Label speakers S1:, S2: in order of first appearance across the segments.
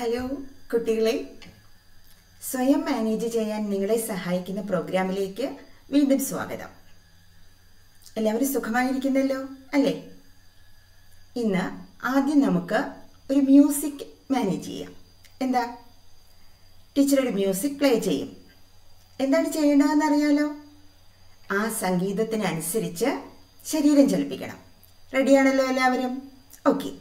S1: Hello കുട്ടികളെ സ്വയം manage ചെയ്യാൻ നിങ്ങളെ സഹായിക്കുന്ന പ്രോഗ്രാമിലേക്ക് വീണ്ടും സ്വാഗതം എല്ലാവരും സുഖമായിരിക്കുന്നല്ലോ അല്ലേ ഇന്ന് ആദ്യം നമുക്ക് ഒരു മ്യൂസിക് മാനേജ് ചെയ്യാം എന്താ ടീച്ചർ ഒരു മ്യൂസിക് പ്ലേ ചെയ്യും എന്താണ് ചെയ്യേണ്ടതെന്ന് അറിയാലോ ആ സംഗീതത്തിനനുസരിച്ച് ശരീരം ചലിപ്പിക്കണം റെഡിയാണല്ലോ എല്ലാവരും ഓക്കെ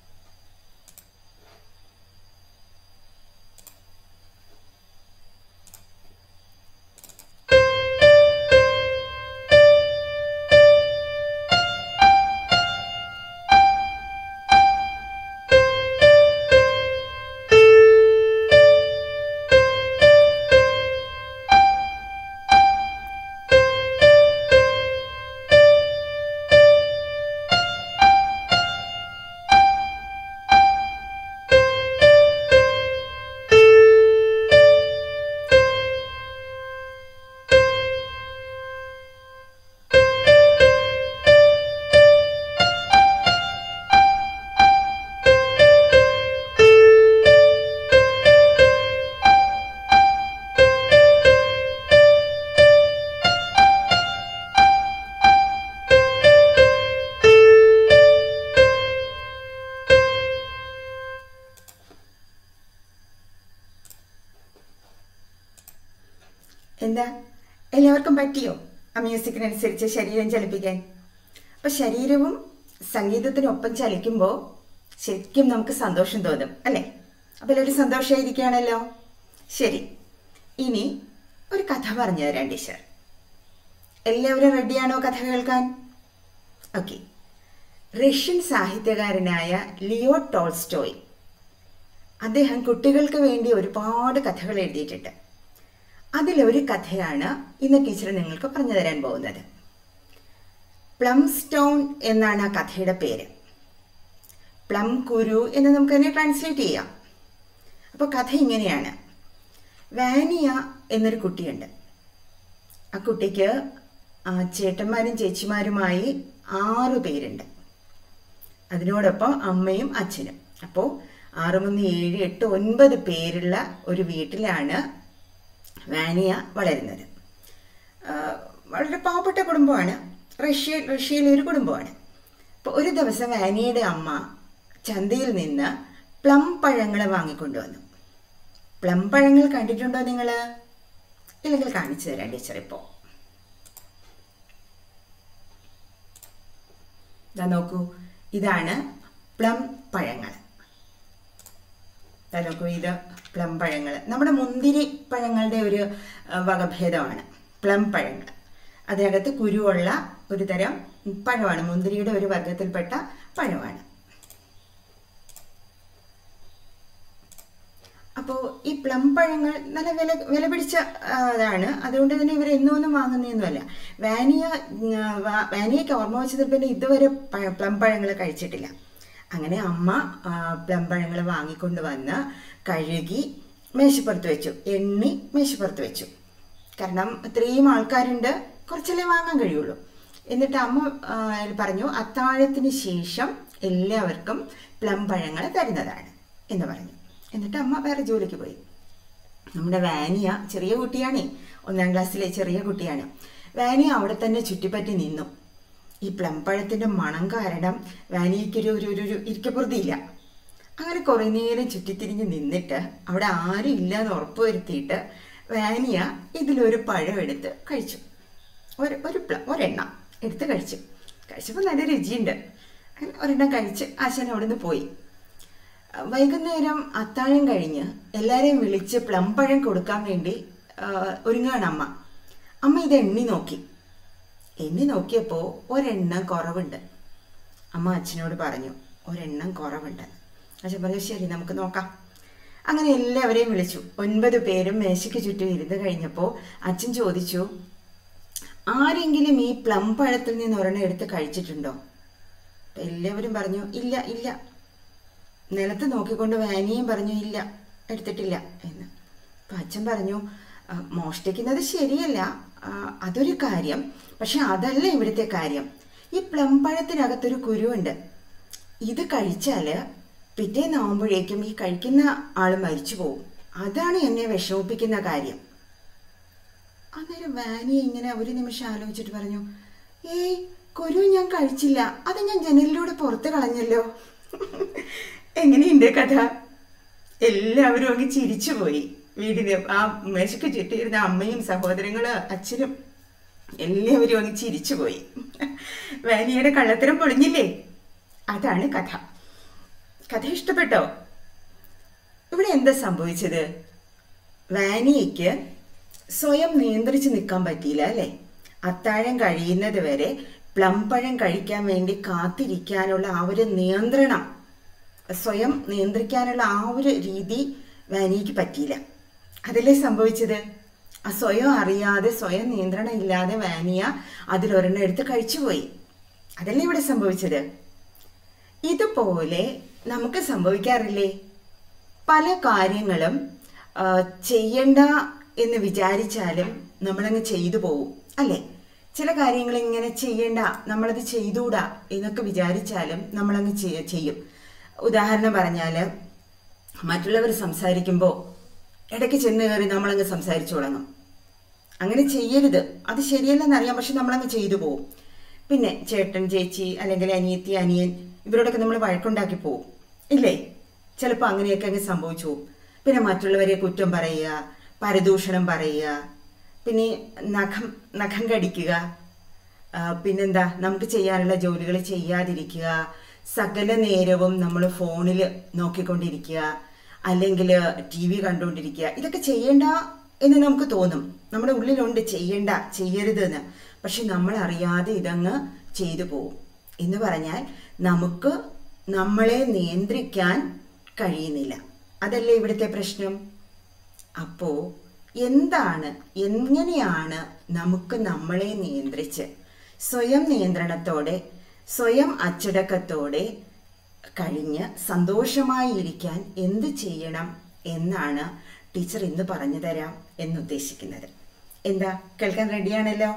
S1: എന്താ എല്ലാവർക്കും പറ്റിയോ ആ മ്യൂസിക്കിനനുസരിച്ച് ശരീരം ചലിപ്പിക്കാൻ അപ്പം ശരീരവും സംഗീതത്തിനൊപ്പം ചലിക്കുമ്പോൾ ശരിക്കും നമുക്ക് സന്തോഷം തോന്നും അല്ലേ അപ്പം എല്ലാവരും സന്തോഷമായിരിക്കുകയാണല്ലോ ശരി ഇനി ഒരു കഥ പറഞ്ഞു തരാം ടീച്ചർ എല്ലാവരും റെഡിയാണോ കഥ കേൾക്കാൻ ഓക്കെ റഷ്യൻ സാഹിത്യകാരനായ ലിയോ ടോൾസ്റ്റോയ് അദ്ദേഹം കുട്ടികൾക്ക് വേണ്ടി ഒരുപാട് കഥകൾ എഴുതിയിട്ടുണ്ട് അതിലൊരു കഥയാണ് ഇന്ന് ടീച്ചർ നിങ്ങൾക്ക് പറഞ്ഞു തരാൻ പോകുന്നത് പ്ലം സ്റ്റോൺ എന്നാണ് ആ കഥയുടെ പേര് പ്ലം കുരു എന്ന് നമുക്ക് തന്നെ ട്രാൻസ്ലേറ്റ് ചെയ്യാം അപ്പോൾ കഥ ഇങ്ങനെയാണ് വാനിയ എന്നൊരു കുട്ടിയുണ്ട് ആ കുട്ടിക്ക് ആ ചേട്ടന്മാരും ചേച്ചിമാരുമായി ആറ് പേരുണ്ട് അതിനോടൊപ്പം അമ്മയും അച്ഛനും അപ്പോൾ ആറ് മൂന്ന് ഏഴ് എട്ട് ഒൻപത് പേരുള്ള ഒരു വീട്ടിലാണ് വാനിയ വളരുന്നത് വളരെ പാവപ്പെട്ട കുടുംബമാണ് റഷ്യ റഷ്യയിലെ ഒരു കുടുംബമാണ് അപ്പോൾ ഒരു ദിവസം വാനിയയുടെ അമ്മ ചന്തയിൽ നിന്ന് പ്ലം പഴങ്ങൾ വാങ്ങിക്കൊണ്ടുവന്നു പ്ലം പഴങ്ങൾ കണ്ടിട്ടുണ്ടോ നിങ്ങൾ ഇല്ലെങ്കിൽ കാണിച്ചു തരാം ടീച്ചർ ഇപ്പോൾ ഇതാ നോക്കൂ ഇതാണ് പ്ലം പഴങ്ങൾ ഇതാ നോക്കൂ ഇത് പ്ലം പഴങ്ങൾ നമ്മുടെ മുന്തിരി പഴങ്ങളുടെ ഒരു വകഭേദമാണ് പ്ലം പഴങ്ങൾ അതിനകത്ത് കുരുവുള്ള ഒരു തരം പഴമാണ് മുന്തിരിയുടെ ഒരു വർഗത്തിൽപ്പെട്ട പഴമാണ് അപ്പോൾ ഈ പ്ലം പഴങ്ങൾ നല്ല വില വില പിടിച്ച അതാണ് അതുകൊണ്ട് തന്നെ ഇവർ എന്നൊന്നും വാങ്ങുന്നതൊന്നുമല്ല വാനിയ വാനിയയ്ക്ക് ഓർമ്മ വെച്ചതിൽ പിന്നെ ഇതുവരെ പ്ലം പഴങ്ങൾ കഴിച്ചിട്ടില്ല അങ്ങനെ അമ്മ പ്ലം പഴങ്ങൾ വാങ്ങിക്കൊണ്ട് വന്ന് കഴുകി മേശപ്പുറത്ത് വെച്ചു എണ്ണി മേശപ്പുറത്ത് വെച്ചു കാരണം ഇത്രയും ആൾക്കാരുണ്ട് കുറച്ചല്ലേ വാങ്ങാൻ കഴിയുള്ളൂ എന്നിട്ട് അമ്മ പറഞ്ഞു അത്താഴത്തിന് ശേഷം എല്ലാവർക്കും പ്ലം പഴങ്ങൾ തരുന്നതാണ് എന്ന് പറഞ്ഞു എന്നിട്ട് അമ്മ വേറെ ജോലിക്ക് പോയി നമ്മുടെ വാനിയ ചെറിയ കുട്ടിയാണേ ഒന്നാം ക്ലാസ്സിലെ ചെറിയ കുട്ടിയാണ് വാനിയ അവിടെ തന്നെ ചുറ്റിപ്പറ്റി നിന്നു ഈ പ്ലം പഴത്തിൻ്റെ മണം കാരണം വാനിയയ്ക്കൊരു ഒരു ഒരു ഇരിക്കപ്പുറത്തിയില്ല അങ്ങനെ കുറേ നേരം ചുറ്റിത്തിരിഞ്ഞ് നിന്നിട്ട് അവിടെ ആരും ഇല്ല എന്ന് ഉറപ്പ് വരുത്തിയിട്ട് വാനിയ ഇതിലൊരു പഴം എടുത്ത് കഴിച്ചു ഒരു ഒരു പ്ല ഒരെണ്ണം എടുത്ത് കഴിച്ചു കഴിച്ചപ്പോൾ നല്ല രുചിയുണ്ട് അങ്ങനെ ഒരെണ്ണം കഴിച്ച് ആശാൻ അവിടെ നിന്ന് പോയി വൈകുന്നേരം അത്താഴം കഴിഞ്ഞ് എല്ലാവരെയും വിളിച്ച് പ്ലംപഴം കൊടുക്കാൻ വേണ്ടി ഒരുങ്ങാണ് അമ്മ അമ്മ ഇത് എണ്ണി നോക്കി എണ്ണി നോക്കിയപ്പോൾ ഒരെണ്ണം കുറവുണ്ട് അമ്മ അച്ഛനോട് പറഞ്ഞു ഒരെണ്ണം കുറവുണ്ട് അച്ഛൻ പറഞ്ഞു ശരി നമുക്ക് നോക്കാം അങ്ങനെ എല്ലാവരെയും വിളിച്ചു ഒൻപത് പേരും മേശയ്ക്ക് ചുറ്റും ഇരുന്ന് കഴിഞ്ഞപ്പോൾ അച്ഛൻ ചോദിച്ചു ആരെങ്കിലും ഈ പ്ലം പഴത്തിൽ നിന്ന് ഒരെണ്ണം എടുത്ത് കഴിച്ചിട്ടുണ്ടോ എല്ലാവരും പറഞ്ഞു ഇല്ല ഇല്ല നിലത്ത് നോക്കിക്കൊണ്ട് വാനിയും പറഞ്ഞു ഇല്ല എടുത്തിട്ടില്ല എന്ന് അപ്പം അച്ഛൻ പറഞ്ഞു മോഷ്ടിക്കുന്നത് ശരിയല്ല അതൊരു കാര്യം പക്ഷെ അതല്ല ഇവിടുത്തെ കാര്യം ഈ പ്ലം പഴത്തിനകത്തൊരു കുരുവുണ്ട് ഇത് കഴിച്ചാൽ പിറ്റേന്നാവുമ്പോഴേക്കും ഈ കഴിക്കുന്ന ആൾ മരിച്ചു പോകും അതാണ് എന്നെ വിഷമിപ്പിക്കുന്ന കാര്യം അന്നേരം വാനി ഇങ്ങനെ ഒരു നിമിഷം ആലോചിച്ചിട്ട് പറഞ്ഞു ഏയ് കുരു ഞാൻ കഴിച്ചില്ല അത് ഞാൻ ജനലിലൂടെ പുറത്ത് കളഞ്ഞല്ലോ എങ്ങനെയുണ്ട് കഥ എല്ലാവരും അങ്ങ് ചിരിച്ചുപോയി വീടിന് ആ മേശക്ക് ചുറ്റിയിരുന്ന അമ്മയും സഹോദരങ്ങളും അച്ഛനും എല്ലാവരും അങ്ങ് ചിരിച്ചുപോയി വാനിയുടെ കള്ളത്തരം പൊളിഞ്ഞില്ലേ അതാണ് കഥ കഥ ഇഷ്ടപ്പെട്ടോ ഇവിടെ എന്താ സംഭവിച്ചത് വാനിയയ്ക്ക് സ്വയം നിയന്ത്രിച്ച് നിൽക്കാൻ പറ്റിയില്ല അല്ലേ അത്താഴം കഴിയുന്നത് വരെ പ്ലംപഴം കഴിക്കാൻ വേണ്ടി കാത്തിരിക്കാനുള്ള ആ ഒരു നിയന്ത്രണം സ്വയം നിയന്ത്രിക്കാനുള്ള ആ ഒരു രീതി വാനിക്ക് പറ്റിയില്ല അതല്ലേ സംഭവിച്ചത് ആ സ്വയം അറിയാതെ സ്വയം നിയന്ത്രണം ഇല്ലാതെ വാനിയ അതിലൊരെണ്ണം എടുത്ത് കഴിച്ചുപോയി അതല്ലേ ഇവിടെ സംഭവിച്ചത് ഇതുപോലെ നമുക്ക് സംഭവിക്കാറില്ലേ പല കാര്യങ്ങളും ആ, ചെയ്യണ്ട എന്ന് വിചാരിച്ചാലും നമ്മളങ്ങ് ചെയ്തു പോകും അല്ലേ ചില കാര്യങ്ങൾ ഇങ്ങനെ ചെയ്യണ്ട നമ്മളത് ചെയ്തുകൂടാ എന്നൊക്കെ വിചാരിച്ചാലും നമ്മളങ്ങ് ചെയ്യ- ചെയ്യും ഉദാഹരണം പറഞ്ഞാൽ മറ്റുള്ളവർ സംസാരിക്കുമ്പോൾ ഇടയ്ക്ക് ചെന്ന് കയറി നമ്മളങ്ങ് സംസാരിച്ചു തുടങ്ങും അങ്ങനെ ചെയ്യരുത് അത് ശരിയല്ലെന്നറിയാം പക്ഷെ നമ്മളങ്ങ് ചെയ്തു പോകും പിന്നെ ചേട്ടൻ ചേച്ചി അല്ലെങ്കിൽ അനിയത്തി അനിയൻ ഇവരോടൊക്കെ നമ്മൾ വഴക്കുണ്ടാക്കി പോകും ഇല്ലേ ചിലപ്പോൾ അങ്ങനെയൊക്കെ അങ്ങ് സംഭവിച്ചു പോകും പിന്നെ മറ്റുള്ളവരെ കുറ്റം പറയുക പരദൂഷണം പറയുക പിന്നെ നഖം നഖം കടിക്കുക ആ, പിന്നെന്താ നമുക്ക് ചെയ്യാനുള്ള ജോലികൾ ചെയ്യാതിരിക്കുക സകല നേരവും നമ്മൾ ഫോണിൽ നോക്കിക്കൊണ്ടിരിക്കുക അല്ലെങ്കിൽ ടി വി കണ്ടുകൊണ്ടിരിക്കുക ഇതൊക്കെ ചെയ്യണ്ട എന്ന് നമുക്ക് തോന്നും നമ്മുടെ ഉള്ളിലുണ്ട് ചെയ്യണ്ട ചെയ്യരുത് എന്ന് പക്ഷെ നമ്മൾ അറിയാതെ ഇതങ്ങ് ചെയ്തു പോകും എന്ന് പറഞ്ഞാൽ നമുക്ക് നമ്മളെ നിയന്ത്രിക്കാൻ കഴിയുന്നില്ല അതല്ലേ ഇവിടുത്തെ പ്രശ്നം അപ്പോ എന്താണ് എങ്ങനെയാണ് നമുക്ക് നമ്മളെ നിയന്ത്രിച്ച് സ്വയം നിയന്ത്രണത്തോടെ സ്വയം അച്ചടക്കത്തോടെ കഴിഞ്ഞ് സന്തോഷമായി ഇരിക്കാൻ എന്ത് ചെയ്യണം എന്നാണ് ടീച്ചർ ഇന്ന് പറഞ്ഞു തരാം എന്നുദ്ദേശിക്കുന്നത് എന്താ കേൾക്കാൻ റെഡിയാണല്ലോ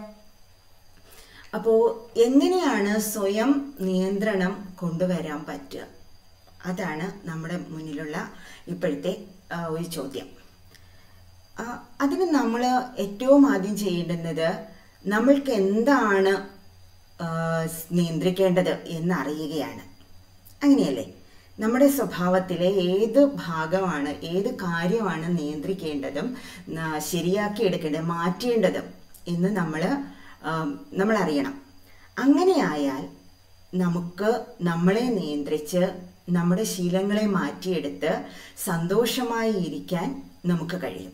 S1: അപ്പോൾ എങ്ങനെയാണ് സ്വയം നിയന്ത്രണം കൊണ്ടുവരാൻ പറ്റുക അതാണ് നമ്മുടെ മുന്നിലുള്ള ഇപ്പോഴത്തെ ആ, ഒരു ചോദ്യം ആ, അതിന് നമ്മൾ ഏറ്റവും ആദ്യം ചെയ്യേണ്ടുന്നത് നമ്മൾക്ക് എന്താണ് ആ, നിയന്ത്രിക്കേണ്ടത് എന്നറിയുകയാണ് അങ്ങനെയല്ലേ നമ്മുടെ സ്വഭാവത്തിലെ ഏത് ഭാഗമാണ് ഏത് കാര്യമാണ് നിയന്ത്രിക്കേണ്ടതും ന- ശരിയാക്കി എടുക്കേണ്ടത് മാറ്റേണ്ടതും എന്ന് നമ്മൾ നമ്മൾ അറിയണം അങ്ങനെയായാൽ നമുക്ക് നമ്മളെ നിയന്ത്രിച്ച് നമ്മുടെ ശീലങ്ങളെ മാറ്റിയെടുത്ത് സന്തോഷമായി ഇരിക്കാൻ നമുക്ക് കഴിയും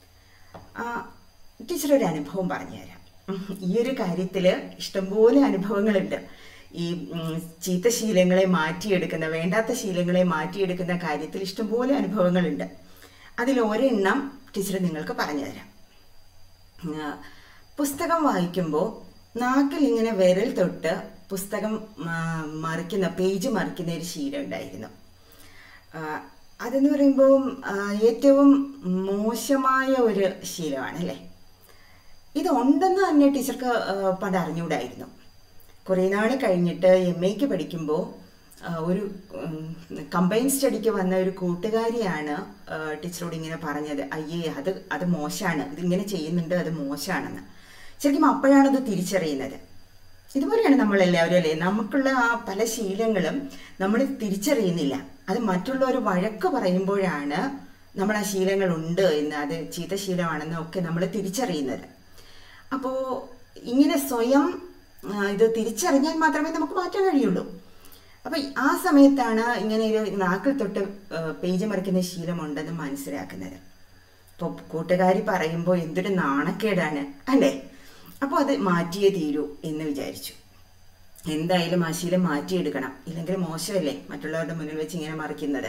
S1: ആ, ടീച്ചർ ഒരു അനുഭവം പറഞ്ഞുതരാം ഉം, ഈ ഒരു കാര്യത്തിൽ ഇഷ്ടംപോലെ അനുഭവങ്ങളുണ്ട് ഈ ഉം, ചീത്ത ശീലങ്ങളെ മാറ്റിയെടുക്കുന്ന വേണ്ടാത്ത ശീലങ്ങളെ മാറ്റിയെടുക്കുന്ന കാര്യത്തിൽ ഇഷ്ടംപോലെ അനുഭവങ്ങളുണ്ട് അതിൽ ഒരെണ്ണം ടീച്ചർ നിങ്ങൾക്ക് പറഞ്ഞുതരാം ആ, പുസ്തകം വായിക്കുമ്പോൾ നാക്കിൽ ഇങ്ങനെ വിരൽ തൊട്ട് പുസ്തകം ആ, മറിക്കുന്ന പേജ് മറിക്കുന്ന ഒരു ശീലം ഉണ്ടായിരുന്നു ആ, അതെന്ന് പറയുമ്പോൾ ആ, ഏറ്റവും മോശമായ ഒരു ശീലമാണ് അല്ലേ ഇതുണ്ടെന്ന് തന്നെ ടീച്ചർക്ക് ആ, പണ്ട് അറിഞ്ഞുകൂടായിരുന്നു കുറേ നാൾ കഴിഞ്ഞിട്ട് എം എക്ക് പഠിക്കുമ്പോൾ ആ, ഒരു കമ്പൈൻ സ്റ്റഡിക്ക് വന്ന ഒരു കൂട്ടുകാരിയാണ് ആ, ടീച്ചറോട് ഇങ്ങനെ പറഞ്ഞത് അയ്യേ അത് അത് മോശമാണ് ഇതിങ്ങനെ ചെയ്യുന്നുണ്ട് അത് മോശമാണെന്ന് ശരിക്കും അപ്പോഴാണ് അത് തിരിച്ചറിയുന്നത് ഇതുപോലെയാണ് നമ്മൾ എല്ലാവരും അല്ലേ നമുക്കുള്ള ആ പല ശീലങ്ങളും നമ്മൾ തിരിച്ചറിയുന്നില്ല അത് മറ്റുള്ളവർ വഴക്ക് പറയുമ്പോഴാണ് നമ്മൾ ആ ശീലങ്ങൾ ഉണ്ട് എന്ന് അത് ചീത്ത ശീലമാണെന്നും ഒക്കെ നമ്മൾ തിരിച്ചറിയുന്നത് അപ്പോൾ ഇങ്ങനെ സ്വയം ആ, ഇത് തിരിച്ചറിഞ്ഞാൽ മാത്രമേ നമുക്ക് മാറ്റാൻ കഴിയുള്ളൂ അപ്പം ആ സമയത്താണ് ഇങ്ങനെ ഒരു നാക്കിൽ തൊട്ട് ആ, പേജ് മറിക്കുന്ന ശീലമുണ്ടെന്ന് മനസ്സിലാക്കുന്നത് ഇപ്പോൾ കൂട്ടുകാരി പറയുമ്പോൾ എന്തൊരു നാണക്കേടാണ് അല്ലേ അപ്പോൾ അത് മാറ്റിയേ തീരൂ എന്ന് വിചാരിച്ചു എന്തായാലും ആ ശീലം മാറ്റിയെടുക്കണം ഇല്ലെങ്കിൽ മോശമല്ലേ മറ്റുള്ളവരുടെ മുന്നിൽ വെച്ച് ഇങ്ങനെ മറിക്കുന്നത്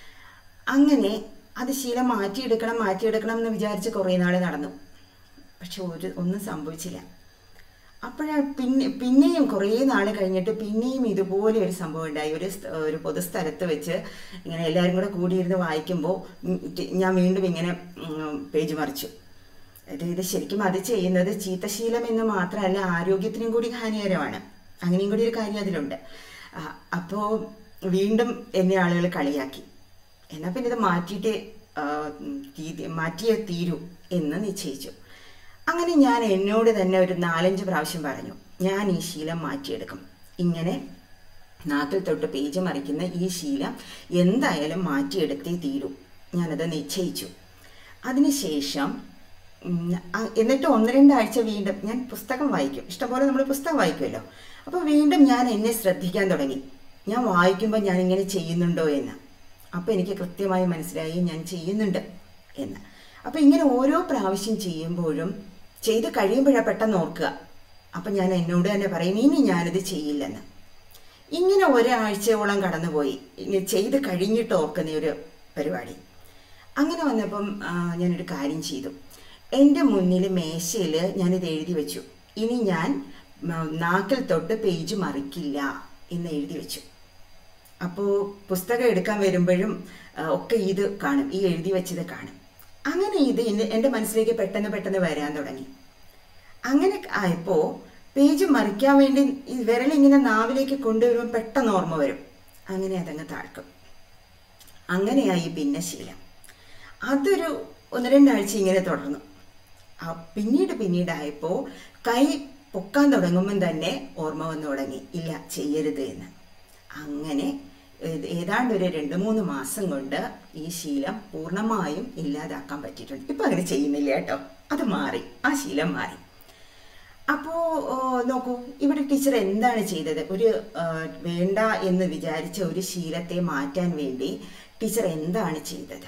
S1: അങ്ങനെ അത് ശീലം മാറ്റിയെടുക്കണം മാറ്റിയെടുക്കണം എന്ന് വിചാരിച്ച് കുറേ നാൾ നടന്നു പക്ഷെ ഒരു ഒന്നും സംഭവിച്ചില്ല അപ്പോഴാണ് പിന്നെ പിന്നെയും കുറേ നാൾ കഴിഞ്ഞിട്ട് പിന്നെയും ഇതുപോലെ ഒരു സംഭവം ഉണ്ടായി ഒരു സ്ഥ- ഒരു പൊതുസ്ഥലത്ത് വെച്ച് ഇങ്ങനെ എല്ലാവരും കൂടെ കൂടിയിരുന്ന് വായിക്കുമ്പോൾ ഉം ടി- ഞാൻ വീണ്ടും ഇങ്ങനെ ഉം, പേജ് മറിച്ചു ഇത് ഇത് ശരിക്കും അത് ചെയ്യുന്നത് ചീത്തശീലം എന്ന് മാത്രമല്ല ആരോഗ്യത്തിനും കൂടി ഹാനികരമാണ് അങ്ങനെയും കൂടി ഒരു കാര്യം അതിലുണ്ട് അപ്പോൾ വീണ്ടും എന്നെ ആളുകൾ കളിയാക്കി എന്നാൽ പിന്നെ ഇത് മാറ്റിയിട്ട് ആ, തീ- മാറ്റിയേ തീരൂ എന്ന് നിശ്ചയിച്ചു അങ്ങനെ ഞാൻ എന്നോട് തന്നെ ഒരു നാലഞ്ച് പ്രാവശ്യം പറഞ്ഞു ഞാൻ ഈ ശീലം മാറ്റിയെടുക്കും ഇങ്ങനെ നാക്കിൽ തൊട്ട് പേജ് മറിക്കുന്ന ഈ ശീലം എന്തായാലും മാറ്റിയെടുത്തേ തീരൂ ഞാനത് നിശ്ചയിച്ചു അതിനുശേഷം ഉം, അ- എന്നിട്ട് ഒന്ന് രണ്ടാഴ്ച വീണ്ടും ഞാൻ പുസ്തകം വായിക്കും ഇഷ്ടംപോലെ നമ്മൾ പുസ്തകം വായിക്കുമല്ലോ അപ്പോൾ വീണ്ടും ഞാൻ എന്നെ ശ്രദ്ധിക്കാൻ തുടങ്ങി ഞാൻ വായിക്കുമ്പോൾ ഞാൻ ഇങ്ങനെ ചെയ്യുന്നുണ്ടോ എന്ന് അപ്പോൾ എനിക്ക് കൃത്യമായി മനസ്സിലായി ഞാൻ ചെയ്യുന്നുണ്ട് എന്ന് അപ്പോൾ ഇങ്ങനെ ഓരോ പ്രാവശ്യം ചെയ്യുമ്പോഴും ചെയ്ത് കഴിയുമ്പോഴാണ് പെട്ടെന്ന് ഓർക്കുക അപ്പം ഞാൻ എന്നോട് തന്നെ പറയും ഇനി ഞാനിത് ചെയ്യില്ലെന്ന് ഇങ്ങനെ ഒരാഴ്ചയോളം കടന്നുപോയി ഇനി ചെയ്ത് കഴിഞ്ഞിട്ട് ഓർക്കുന്ന ഒരു പരിപാടി അങ്ങനെ വന്നപ്പം ആ, ഞാനൊരു കാര്യം ചെയ്തു എൻ്റെ മുന്നിൽ മേശയിൽ ഞാനിത് എഴുതി വെച്ചു ഇനി ഞാൻ ഉം, നാക്കിൽ തൊട്ട് പേജ് മറിക്കില്ല എന്ന് എഴുതി വെച്ചു അപ്പോൾ പുസ്തകം എടുക്കാൻ വരുമ്പോഴും ആ, ഒക്കെ ഇത് കാണും ഈ എഴുതി വെച്ചത് കാണും അങ്ങനെ ഇത് എൻ്റെ എൻ്റെ മനസ്സിലേക്ക് പെട്ടെന്ന് പെട്ടെന്ന് വരാൻ തുടങ്ങി അങ്ങനെ ആയപ്പോൾ പേജ് മറിക്കാൻ വേണ്ടി ഈ വിരലിങ്ങനെ നാവിലേക്ക് കൊണ്ടുവരുമ്പോൾ പെട്ടെന്ന് ഓർമ്മ വരും അങ്ങനെ അതങ്ങ് താഴ്ക്കും അങ്ങനെയായി പിന്നെ ശീലം അതൊരു ഒന്ന് രണ്ടാഴ്ച ഇങ്ങനെ തുടർന്നു ആ പിന്നീട് പിന്നീടായപ്പോൾ കൈ പൊക്കാൻ തുടങ്ങുമ്പം തന്നെ ഓർമ്മ വന്നു തുടങ്ങി ഇല്ല ചെയ്യരുത് എന്ന് അങ്ങനെ ഏത് ഏതാണ്ട് ഒരു രണ്ട് മൂന്ന് മാസം കൊണ്ട് ഈ ശീലം പൂർണ്ണമായും ഇല്ലാതാക്കാൻ പറ്റിയിട്ടുണ്ട് ഇപ്പം അങ്ങനെ ചെയ്യുന്നില്ല കേട്ടോ അത് മാറി ആ ശീലം മാറി അപ്പോൾ നോക്കൂ ഇവിടെ ടീച്ചർ എന്താണ് ചെയ്തത് ഒരു ആ, വേണ്ട എന്ന് വിചാരിച്ച ഒരു ശീലത്തെ മാറ്റാൻ വേണ്ടി ടീച്ചർ എന്താണ് ചെയ്തത്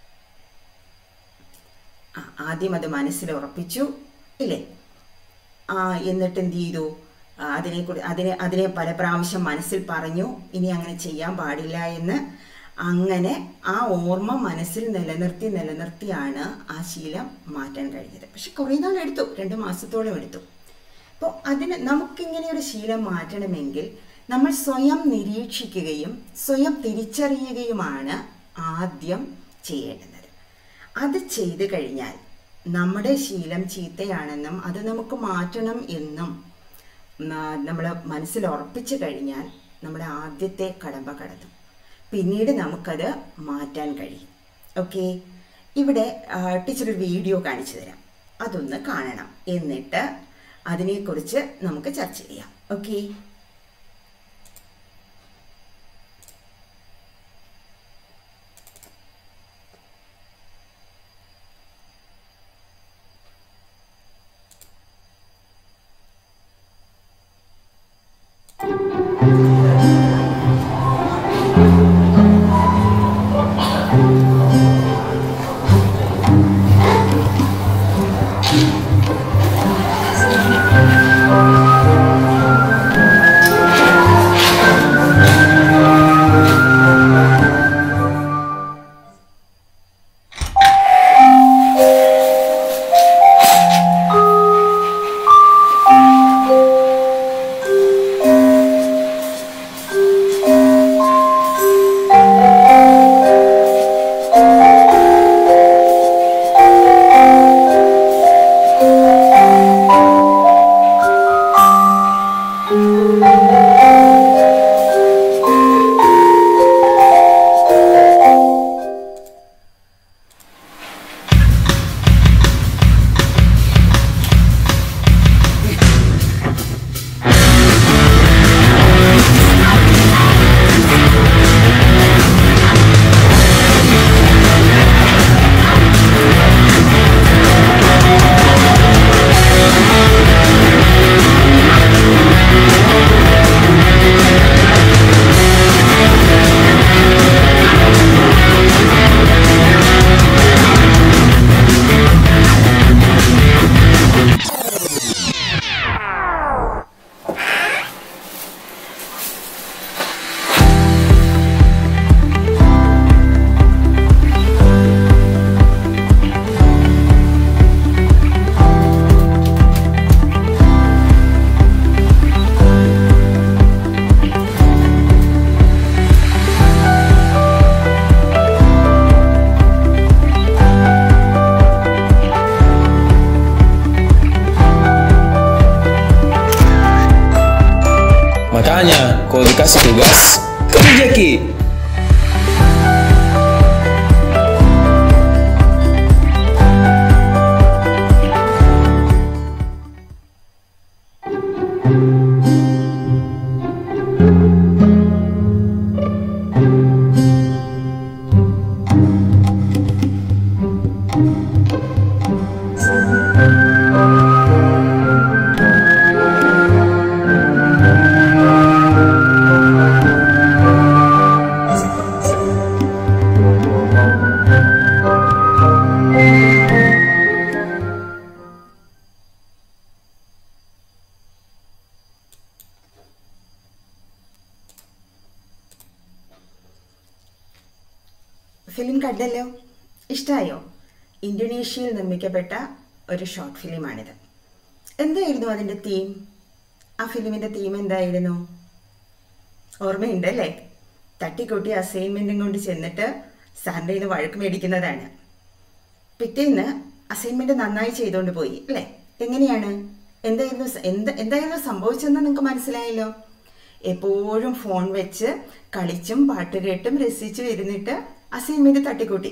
S1: ആ, ആദ്യം അത് മനസ്സിൽ ഉറപ്പിച്ചു ഇല്ലേ ആ എന്നിട്ട് എന്ത് ചെയ്തു ആ, അതിനെ കുറി അതിനെ അതിനെ പല പ്രാവശ്യം മനസ്സിൽ പറഞ്ഞു ഇനി അങ്ങനെ ചെയ്യാൻ പാടില്ല എന്ന് അങ്ങനെ ആ ഓർമ്മ മനസ്സിൽ നിലനിർത്തി നിലനിർത്തിയാണ് ആ ശീലം മാറ്റാൻ കഴിഞ്ഞത് പക്ഷെ കുറേ നാൾ എടുത്തു രണ്ട് മാസത്തോളം എടുത്തു അപ്പോൾ അതിന് നമുക്കിങ്ങനെ ഒരു ശീലം മാറ്റണമെങ്കിൽ നമ്മൾ സ്വയം നിരീക്ഷിക്കുകയും സ്വയം തിരിച്ചറിയുകയുമാണ് ആദ്യം ചെയ്യേണ്ടത് അത് ചെയ്തു കഴിഞ്ഞാൽ നമ്മുടെ ശീലം ചീത്തയാണെന്നും അത് നമുക്ക് മാറ്റണം എന്നും നമ്മൾ മനസ്സിൽ ഉറപ്പിച്ചു കഴിഞ്ഞാൽ നമ്മുടെ ആദ്യത്തെ കടമ്പ കടന്നു പിന്നീട് നമുക്കത് മാറ്റാൻ കഴിയും ഓക്കെ ഇവിടെ ആ, ടീച്ചർ ഒരു വീഡിയോ കാണിച്ചു തരാം അതൊന്ന് കാണണം എന്നിട്ട് അതിനെക്കുറിച്ച് നമുക്ക് ചർച്ച ചെയ്യാം okay
S2: Makanya, kalau dikasih tugas, kerja. ജക്കി
S1: ഫിലിം കണ്ടല്ലോ ഇഷ്ടമായോ ഇന്തോനേഷ്യയിൽ നിർമ്മിക്കപ്പെട്ട ഒരു ഷോർട്ട് ഫിലിമാണിത് എന്തായിരുന്നു അതിൻ്റെ തീം ആ ഫിലിമിൻ്റെ തീം എന്തായിരുന്നു ഓർമ്മയുണ്ടല്ലേ തട്ടിക്കൂട്ടി അസൈൻമെൻറ്റും കൊണ്ട് ചെന്നിട്ട് സാറിൻ്റെ കയ്യിൽ നിന്ന് വഴക്ക് മേടിക്കുന്നതാണ് പിറ്റേന്ന് അസൈൻമെൻറ്റ് നന്നായി ചെയ്തുകൊണ്ട് പോയി അല്ലേ എങ്ങനെയാണ് എന്തായിരുന്നു സ- എന്ത് എന്തായിരുന്നു സംഭവിച്ചതെന്ന് നിങ്ങൾക്ക് മനസ്സിലായല്ലോ എപ്പോഴും ഫോൺ വെച്ച് കളിച്ചും പാട്ട് കേട്ടും രസിച്ചും ഇരുന്നിട്ട് അസൈൻമെൻറ്റ് തട്ടിക്കൂട്ടി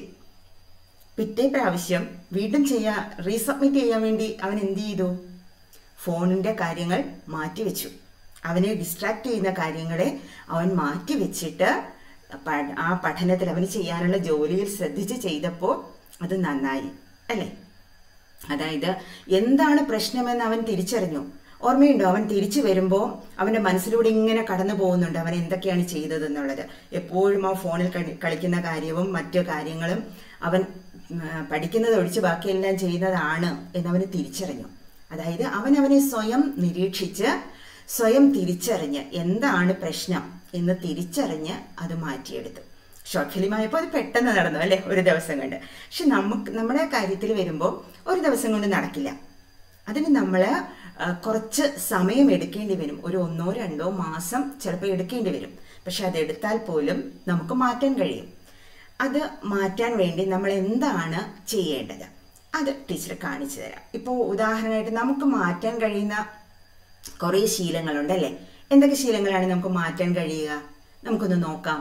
S1: പിറ്റേ പ്രാവശ്യം വീണ്ടും ചെയ്യാ റീസബ്മിറ്റ് ചെയ്യാൻ വേണ്ടി അവൻ എന്ത് ചെയ്തു ഫോണിൻ്റെ കാര്യങ്ങൾ മാറ്റിവെച്ചു അവനെ ഡിസ്ട്രാക്ട് ചെയ്യുന്ന കാര്യങ്ങളെ അവൻ മാറ്റി വെച്ചിട്ട് പ- ആ പഠനത്തിൽ അവന് ചെയ്യാനുള്ള ജോലിയിൽ ശ്രദ്ധിച്ച് ചെയ്തപ്പോൾ അത് നന്നായി അല്ലേ അതായത് എന്താണ് പ്രശ്നമെന്ന് അവൻ തിരിച്ചറിഞ്ഞു ഓർമ്മയുണ്ടോ അവൻ തിരിച്ചു വരുമ്പോൾ അവൻ്റെ മനസ്സിലൂടെ ഇങ്ങനെ കടന്നു പോകുന്നുണ്ട് അവൻ എന്തൊക്കെയാണ് ചെയ്തതെന്നുള്ളത് എപ്പോഴും ആ ഫോണിൽ കളി- കളിക്കുന്ന കാര്യവും മറ്റു കാര്യങ്ങളും അവൻ ഉം, പഠിക്കുന്നത് ഒഴിച്ച് ബാക്കിയെല്ലാം ചെയ്യുന്നതാണ് എന്നവന് തിരിച്ചറിഞ്ഞു അതായത് അവൻ അവനെ സ്വയം നിരീക്ഷിച്ച് സ്വയം തിരിച്ചറിഞ്ഞ് എന്താണ് പ്രശ്നം എന്ന് തിരിച്ചറിഞ്ഞ് അത് മാറ്റിയെടുത്തു ഷോർട്ട് ഫിലിം ആയപ്പോൾ അത് പെട്ടെന്ന് നടന്നു അല്ലേ ഒരു ദിവസം കൊണ്ട് പക്ഷെ നമുക്ക് നമ്മുടെ കാര്യത്തിൽ വരുമ്പോൾ ഒരു ദിവസം കൊണ്ട് നടക്കില്ല അതിന് നമ്മൾ കുറച്ച് സമയം എടുക്കേണ്ടി വരും ഒരു ഒന്നോ രണ്ടോ മാസം ചിലപ്പോൾ എടുക്കേണ്ടി വരും പക്ഷെ അത് എടുത്താൽ പോലും നമുക്ക് മാറ്റാൻ കഴിയും അത് മാറ്റാൻ വേണ്ടി നമ്മൾ എന്താണ് ചെയ്യേണ്ടത് അത് ടീച്ചർ കാണിച്ചു തരാം ഇപ്പോൾ ഉദാഹരണമായിട്ട് നമുക്ക് മാറ്റാൻ കഴിയുന്ന കുറേ ശീലങ്ങളുണ്ടല്ലേ എന്തൊക്കെ ശീലങ്ങളാണ് നമുക്ക് മാറ്റാൻ കഴിയുക നമുക്കൊന്ന് നോക്കാം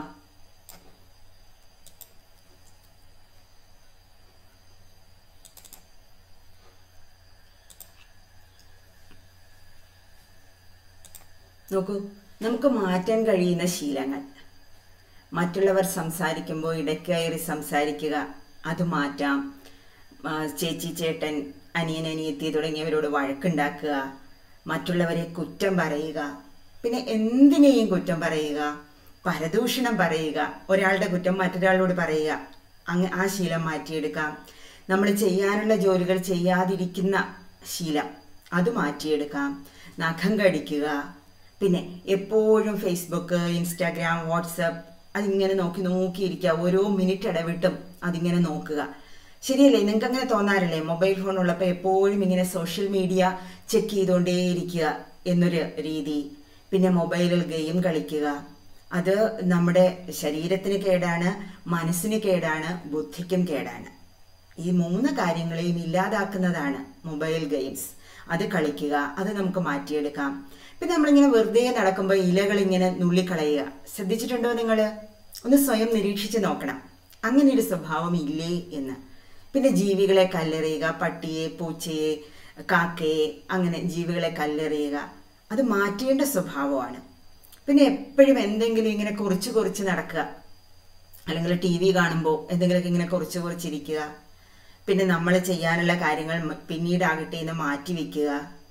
S1: നോക്കൂ നമുക്ക് മാറ്റാൻ കഴിയുന്ന ശീലങ്ങൾ മറ്റുള്ളവർ സംസാരിക്കുമ്പോൾ ഇടയ്ക്ക് കയറി സംസാരിക്കുക അത് മാറ്റാം ആ, ചേച്ചി ചേട്ടൻ അനിയൻ അനിയത്തി തുടങ്ങിയവരോട് വഴക്കുണ്ടാക്കുക മറ്റുള്ളവരെ കുറ്റം പറയുക പിന്നെ എന്തിനേയും കുറ്റം പറയുക പരദൂഷണം പറയുക ഒരാളുടെ കുറ്റം മറ്റൊരാളോട് പറയുക അങ്ങ് ആ ശീലം മാറ്റിയെടുക്കാം നമ്മൾ ചെയ്യാനുള്ള ജോലികൾ ചെയ്യാതിരിക്കുന്ന ശീലം അത് മാറ്റിയെടുക്കാം നഖം കടിക്കുക പിന്നെ എപ്പോഴും ഫേസ്ബുക്ക് ഇൻസ്റ്റാഗ്രാം വാട്സപ്പ് അതിങ്ങനെ നോക്കി നോക്കിയിരിക്കുക ഓരോ മിനിറ്റ് ഇടവിട്ടും അതിങ്ങനെ നോക്കുക ശരിയല്ലേ നിങ്ങൾക്ക് അങ്ങനെ തോന്നാറില്ലേ മൊബൈൽ ഫോൺ ഉള്ളപ്പോൾ എപ്പോഴും ഇങ്ങനെ സോഷ്യൽ മീഡിയ ചെക്ക് ചെയ്തുകൊണ്ടേയിരിക്കുക എന്നൊരു രീതി പിന്നെ മൊബൈലിൽ ഗെയിം കളിക്കുക അത് നമ്മുടെ ശരീരത്തിന് കേടാണ് മനസ്സിന് കേടാണ് ബുദ്ധിക്കും കേടാണ് ഈ മൂന്ന് കാര്യങ്ങളെയും ഇല്ലാതാക്കുന്നതാണ് മൊബൈൽ ഗെയിംസ് അത് കളിക്കുക അത് നമുക്ക് മാറ്റിയെടുക്കാം പിന്നെ നമ്മളിങ്ങനെ വെറുതെ നടക്കുമ്പോൾ ഇലകൾ ഇങ്ങനെ നുള്ളിക്കളയുക ശ്രദ്ധിച്ചിട്ടുണ്ടോ നിങ്ങൾ ഒന്ന് സ്വയം നിരീക്ഷിച്ച് നോക്കണം അങ്ങനെ ഒരു സ്വഭാവം ഇല്ലേ എന്ന് പിന്നെ ജീവികളെ കല്ലെറിയുക പട്ടിയെ പൂച്ചയെ കാക്കയെ അങ്ങനെ ജീവികളെ കല്ലെറിയുക അത് മാറ്റേണ്ട സ്വഭാവമാണ് പിന്നെ എപ്പോഴും എന്തെങ്കിലും ഇങ്ങനെ കുറിച്ച് കുറിച്ച് നടക്കുക അല്ലെങ്കിൽ ടി വി കാണുമ്പോൾ എന്തെങ്കിലുമൊക്കെ ഇങ്ങനെ കുറിച്ച് കുറിച്ചിരിക്കുക പിന്നെ നമ്മൾ ചെയ്യാനുള്ള കാര്യങ്ങൾ മ- പിന്നീടാകട്ടെ എന്ന് മാറ്റി വെക്കുക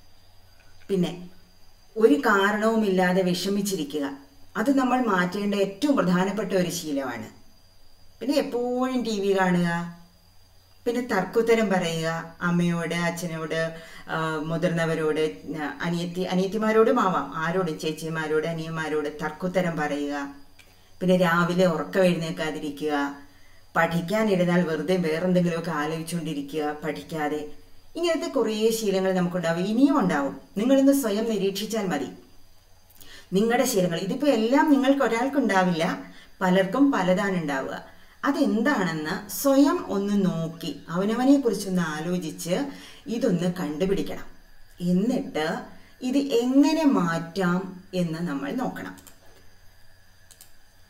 S1: പിന്നെ ഒരു കാരണവുമില്ലാതെ വിഷമിച്ചിരിക്കുക അത് നമ്മൾ മാറ്റേണ്ട ഏറ്റവും പ്രധാനപ്പെട്ട ഒരു ശീലമാണ് പിന്നെ എപ്പോഴും ടി വി കാണുക പിന്നെ തർക്കുത്തരം പറയുക അമ്മയോട് അച്ഛനോട് ആ, മുതിർന്നവരോട് ആ, അനിയത്തി അനിയത്തിമാരോടും ആവാം ആരോടും ചേച്ചിമാരോട് അനിയന്മാരോട് തർക്കുത്തരം പറയുക പിന്നെ രാവിലെ ഉറക്കം എഴുന്നേക്കാതിരിക്കുക പഠിക്കാനിരുന്നാൽ വെറുതെ വേറെന്തെങ്കിലുമൊക്കെ ആലോചിച്ചുകൊണ്ടിരിക്കുക പഠിക്കാതെ ഇങ്ങനത്തെ കുറേ ശീലങ്ങൾ നമുക്കുണ്ടാവും ഇനിയും ഉണ്ടാവും നിങ്ങളിന്ന് സ്വയം നിരീക്ഷിച്ചാൽ മതി നിങ്ങളുടെ ശീലങ്ങൾ ഇതിപ്പോൾ എല്ലാം നിങ്ങൾക്ക് ഒരാൾക്കുണ്ടാവില്ല പലർക്കും പലതാണ് ഉണ്ടാവുക അതെന്താണെന്ന് സ്വയം ഒന്ന് നോക്കി അവനവനെ കുറിച്ചൊന്ന് ആലോചിച്ച് ഇതൊന്ന് കണ്ടുപിടിക്കണം എന്നിട്ട് ഇത് എങ്ങനെ മാറ്റാം എന്ന് നമ്മൾ നോക്കണം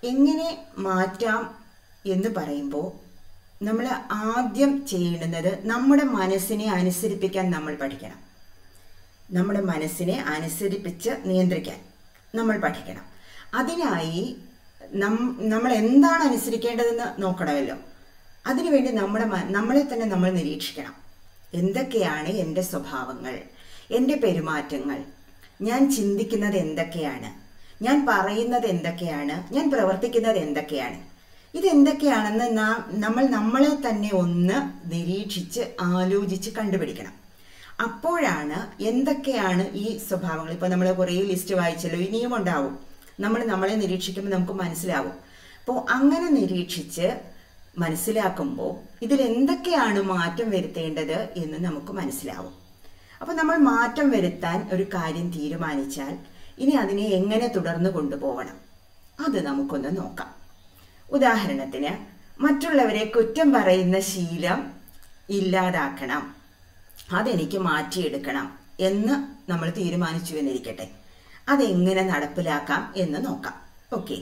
S1: എങ്ങനെ മാറ്റാം എന്ന് പറയുമ്പോൾ നമ്മൾ ആദ്യം ചെയ്യേണ്ടുന്നത് നമ്മുടെ മനസ്സിനെ അനുസരിപ്പിക്കാൻ നമ്മൾ പഠിക്കണം നമ്മുടെ മനസ്സിനെ അനുസരിപ്പിച്ച് നിയന്ത്രിക്കാൻ നമ്മൾ പഠിക്കണം അതിനായി നം നമ്മൾ എന്താണ് അനുസരിക്കേണ്ടതെന്ന് നോക്കണമല്ലോ അതിനുവേണ്ടി നമ്മുടെ മ- നമ്മളെ തന്നെ നമ്മൾ നിരീക്ഷിക്കണം എന്തൊക്കെയാണ് എൻ്റെ സ്വഭാവങ്ങൾ എൻ്റെ പെരുമാറ്റങ്ങൾ ഞാൻ ചിന്തിക്കുന്നത് എന്തൊക്കെയാണ് ഞാൻ പറയുന്നത് എന്തൊക്കെയാണ് ഞാൻ പ്രവർത്തിക്കുന്നത് എന്തൊക്കെയാണ് ഇതെന്തൊക്കെയാണെന്ന് നാം നമ്മൾ നമ്മളെ തന്നെ ഒന്ന് നിരീക്ഷിച്ച് ആലോചിച്ച് കണ്ടുപിടിക്കണം അപ്പോഴാണ് എന്തൊക്കെയാണ് ഈ സ്വഭാവങ്ങൾ ഇപ്പൊ നമ്മൾ കുറേ ലിസ്റ്റ് വായിച്ചല്ലോ ഇനിയും ഉണ്ടാവും നമ്മൾ നമ്മളെ നിരീക്ഷിക്കുമ്പോൾ നമുക്ക് മനസ്സിലാവും അപ്പോൾ അങ്ങനെ നിരീക്ഷിച്ച് മനസ്സിലാക്കുമ്പോൾ ഇതിൽ എന്തൊക്കെയാണ് മാറ്റം വരുത്തേണ്ടത് എന്ന് നമുക്ക് മനസ്സിലാവും അപ്പോൾ നമ്മൾ മാറ്റം വരുത്താൻ ഒരു കാര്യം തീരുമാനിച്ചാൽ ഇനി അതിനെ എങ്ങനെ തുടർന്ന് കൊണ്ടുപോകണം അത് നമുക്കൊന്ന് നോക്കാം ഉദാഹരണത്തിന് മറ്റുള്ളവരെ കുറ്റം പറയുന്ന ശീലം ഇല്ലാതാക്കണം അതെനിക്ക് മാറ്റിയെടുക്കണം എന്ന് നമ്മൾ തീരുമാനിച്ചു എന്നിരിക്കട്ടെ അതെങ്ങനെ നടപ്പിലാക്കാം എന്ന് നോക്കാം ഓക്കെ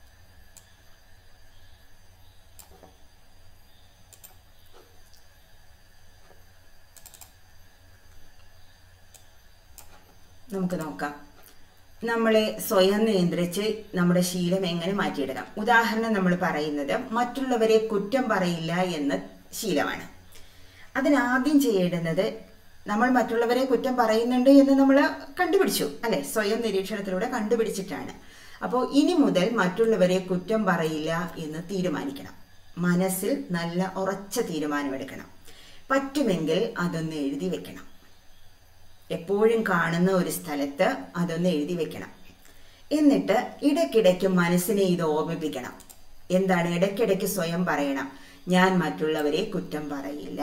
S1: നമുക്ക് നോക്കാം നമ്മളെ സ്വയം നിയന്ത്രിച്ച് നമ്മുടെ ശീലം എങ്ങനെ മാറ്റിയെടുക്കാം ഉദാഹരണം നമ്മൾ പറയുന്നത് മറ്റുള്ളവരെ കുറ്റം പറയില്ല എന്ന ശീലമാണ് അതിനാദ്യം ചെയ്യേണ്ടുന്നത് നമ്മൾ മറ്റുള്ളവരെ കുറ്റം പറയുന്നുണ്ട് എന്ന് നമ്മൾ കണ്ടുപിടിച്ചു അല്ലെ സ്വയം നിരീക്ഷണത്തിലൂടെ കണ്ടുപിടിച്ചിട്ടാണ് അപ്പോൾ ഇനി മുതൽ മറ്റുള്ളവരെ കുറ്റം പറയില്ല എന്ന് തീരുമാനിക്കണം മനസ്സിൽ നല്ല ഉറച്ച തീരുമാനമെടുക്കണം പറ്റുമെങ്കിൽ അതൊന്ന് എഴുതി വെക്കണം എപ്പോഴും കാണുന്ന ഒരു സ്ഥലത്ത് അതൊന്ന് എഴുതി വെക്കണം എന്നിട്ട് ഇടയ്ക്കിടയ്ക്ക് മനസ്സിനെ ഇത് ഓർമ്മിപ്പിക്കണം എന്താണ് ഇടയ്ക്കിടയ്ക്ക് സ്വയം പറയണം ഞാൻ മറ്റുള്ളവരെ കുറ്റം പറയില്ല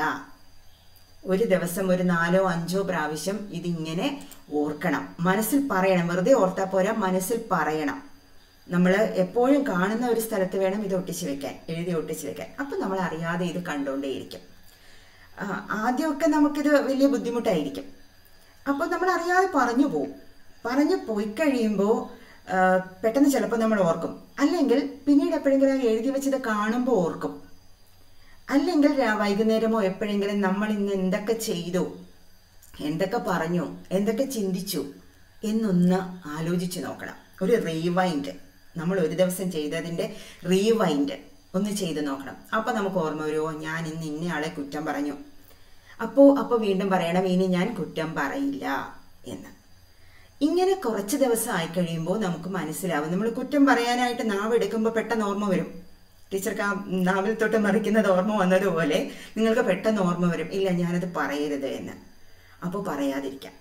S1: ഒരു ദിവസം ഒരു നാലോ അഞ്ചോ പ്രാവശ്യം ഇതിങ്ങനെ ഓർക്കണം മനസ്സിൽ പറയണം വെറുതെ ഓർത്താൽ പോരാ മനസ്സിൽ പറയണം നമ്മൾ എപ്പോഴും കാണുന്ന ഒരു സ്ഥലത്ത് വേണം ഇത് ഒട്ടിച്ച് വെക്കാൻ എഴുതി ഒട്ടിച്ച് വെക്കാൻ അപ്പം നമ്മൾ അറിയാതെ ഇത് കണ്ടുകൊണ്ടേയിരിക്കും ആ, ആദ്യമൊക്കെ നമുക്കിത് വലിയ ബുദ്ധിമുട്ടായിരിക്കും അപ്പോൾ നമ്മൾ അറിയാതെ പറഞ്ഞു പോകും പറഞ്ഞു പോയി കഴിയുമ്പോൾ ആ, പെട്ടെന്ന് ചിലപ്പോൾ നമ്മൾ ഓർക്കും അല്ലെങ്കിൽ പിന്നീട് എപ്പോഴെങ്കിലും അത് എഴുതി വെച്ചത് കാണുമ്പോൾ ഓർക്കും അല്ലെങ്കിൽ രാ- വൈകുന്നേരമോ എപ്പോഴെങ്കിലും നമ്മൾ ഇന്ന് എന്തൊക്കെ ചെയ്തു എന്തൊക്കെ പറഞ്ഞു എന്തൊക്കെ ചിന്തിച്ചു എന്നൊന്ന് ആലോചിച്ച് നോക്കണം ഒരു റീവൈൻഡ് നമ്മൾ ഒരു ദിവസം ചെയ്തതിൻ്റെ റീവൈൻഡ് ഒന്ന് ചെയ്ത് നോക്കണം അപ്പോൾ നമുക്ക് ഓർമ്മ വരുമോ ഞാൻ ഇന്ന് ഇന്നയാളെ കുറ്റം പറഞ്ഞു അപ്പോൾ അപ്പോൾ വീണ്ടും പറയണം ഇനി ഞാൻ കുറ്റം പറയില്ല എന്ന് ഇങ്ങനെ കുറച്ച് ദിവസം ആയി കഴിയുമ്പോൾ നമുക്ക് മനസ്സിലാവും നമ്മൾ കുറ്റം പറയാനായിട്ട് നാവ് എടുക്കുമ്പോൾ പെട്ടെന്ന് ഓർമ്മ വരും ടീച്ചർക്ക് ആ നാവിൽ തൊട്ട് മറിക്കുന്നത് ഓർമ്മ വന്നതുപോലെ നിങ്ങൾക്ക് പെട്ടെന്ന് ഓർമ്മ വരും ഇല്ല ഞാനത് പറയരുത് എന്ന് അപ്പോൾ പറയാതിരിക്കാം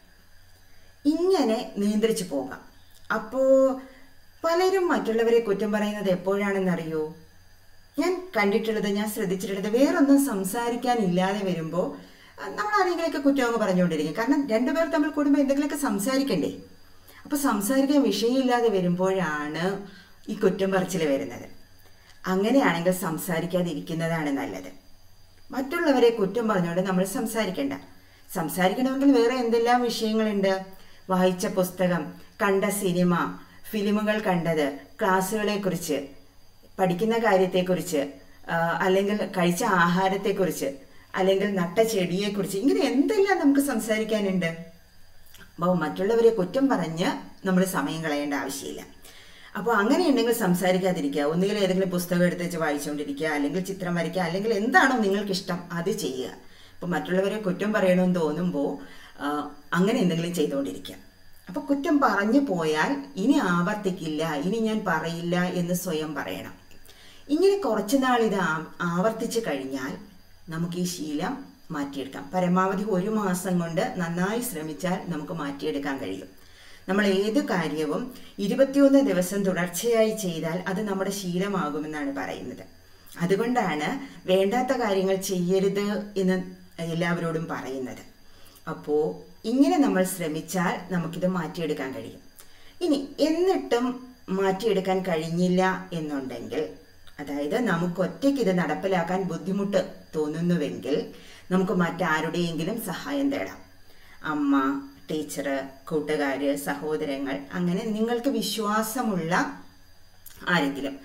S1: ഇങ്ങനെ നിയന്ത്രിച്ചു പോകാം അപ്പോൾ പലരും മറ്റുള്ളവരെ കുറ്റം പറയുന്നത് എപ്പോഴാണെന്നറിയോ ഞാൻ കണ്ടിട്ടുള്ളത് ഞാൻ ശ്രദ്ധിച്ചിട്ടുള്ളത് വേറൊന്നും സംസാരിക്കാനില്ലാതെ വരുമ്പോൾ നമ്മൾ ആരെങ്കിലുമൊക്കെ കുറ്റമൊക്കെ പറഞ്ഞുകൊണ്ടിരിക്കും കാരണം രണ്ടുപേർ തമ്മിൽ കൂടുമ്പോൾ എന്തെങ്കിലുമൊക്കെ സംസാരിക്കണ്ടേ അപ്പോൾ സംസാരിക്കാൻ വിഷയമില്ലാതെ വരുമ്പോഴാണ് ഈ കുറ്റം പറച്ചിൽ വരുന്നത് അങ്ങനെയാണെങ്കിൽ സംസാരിക്കാതിരിക്കുന്നതാണ് നല്ലത് മറ്റുള്ളവരെ കുറ്റം പറഞ്ഞുകൊണ്ട് നമ്മൾ സംസാരിക്കണ്ട സംസാരിക്കണമെങ്കിൽ വേറെ എന്തെല്ലാം വിഷയങ്ങളുണ്ട് വായിച്ച പുസ്തകം കണ്ട സിനിമ ഫിലിമുകൾ കണ്ടത് ക്ലാസ്സുകളെക്കുറിച്ച് പഠിക്കുന്ന കാര്യത്തെക്കുറിച്ച് ആ, അല്ലെങ്കിൽ കഴിച്ച ആഹാരത്തെക്കുറിച്ച് അല്ലെങ്കിൽ നട്ട ചെടിയെക്കുറിച്ച് ഇങ്ങനെ എന്തെല്ലാം നമുക്ക് സംസാരിക്കാനുണ്ട് അപ്പോൾ മറ്റുള്ളവരെ കുറ്റം പറഞ്ഞ് നമ്മൾ സമയം കളയേണ്ട ആവശ്യമില്ല അപ്പോൾ അങ്ങനെയുണ്ടെങ്കിൽ സംസാരിക്കാതിരിക്കുക ഒന്നുകിൽ ഏതെങ്കിലും പുസ്തകം എടുത്ത് വെച്ച് വായിച്ചുകൊണ്ടിരിക്കുക അല്ലെങ്കിൽ ചിത്രം വരയ്ക്കുക അല്ലെങ്കിൽ എന്താണോ നിങ്ങൾക്കിഷ്ടം അത് ചെയ്യുക അപ്പോൾ മറ്റുള്ളവരെ കുറ്റം പറയണമെന്ന് തോന്നുമ്പോൾ ആ, അങ്ങനെ എന്തെങ്കിലും ചെയ്തുകൊണ്ടിരിക്കുക അപ്പോൾ കുറ്റം പറഞ്ഞു പോയാൽ ഇനി ആവർത്തിക്കില്ല ഇനി ഞാൻ പറയില്ല എന്ന് സ്വയം പറയണം ഇങ്ങനെ കുറച്ച് നാൾ ഇത് ആ- ആവർത്തിച്ച് കഴിഞ്ഞാൽ നമുക്ക് ഈ ശീലം മാറ്റിയെടുക്കാം പരമാവധി ഒരു മാസം കൊണ്ട് നന്നായി ശ്രമിച്ചാൽ നമുക്ക് മാറ്റിയെടുക്കാൻ കഴിയും നമ്മൾ ഏത് കാര്യവും ഇരുപത്തിയൊന്ന് ദിവസം തുടർച്ചയായി ചെയ്താൽ അത് നമ്മുടെ ശീലമാകുമെന്നാണ് പറയുന്നത് അതുകൊണ്ടാണ് വേണ്ടാത്ത കാര്യങ്ങൾ ചെയ്യരുത് എന്ന് എല്ലാവരോടും പറയുന്നത് അപ്പോൾ ഇങ്ങനെ നമ്മൾ ശ്രമിച്ചാൽ നമുക്കിത് മാറ്റിയെടുക്കാൻ കഴിയും ഇനി എന്നിട്ടും മാറ്റിയെടുക്കാൻ കഴിഞ്ഞില്ല എന്നുണ്ടെങ്കിൽ അതായത് നമുക്ക് ഒറ്റയ്ക്ക് ഇത് നടപ്പിലാക്കാൻ ബുദ്ധിമുട്ട് തോന്നുന്നുവെങ്കിൽ നമുക്ക് മറ്റാരുടെയെങ്കിലും സഹായം തേടാം അമ്മ ടീച്ചറ് കൂട്ടുകാര് സഹോദരങ്ങൾ അങ്ങനെ നിങ്ങൾക്ക് വിശ്വാസമുള്ള ആരെങ്കിലും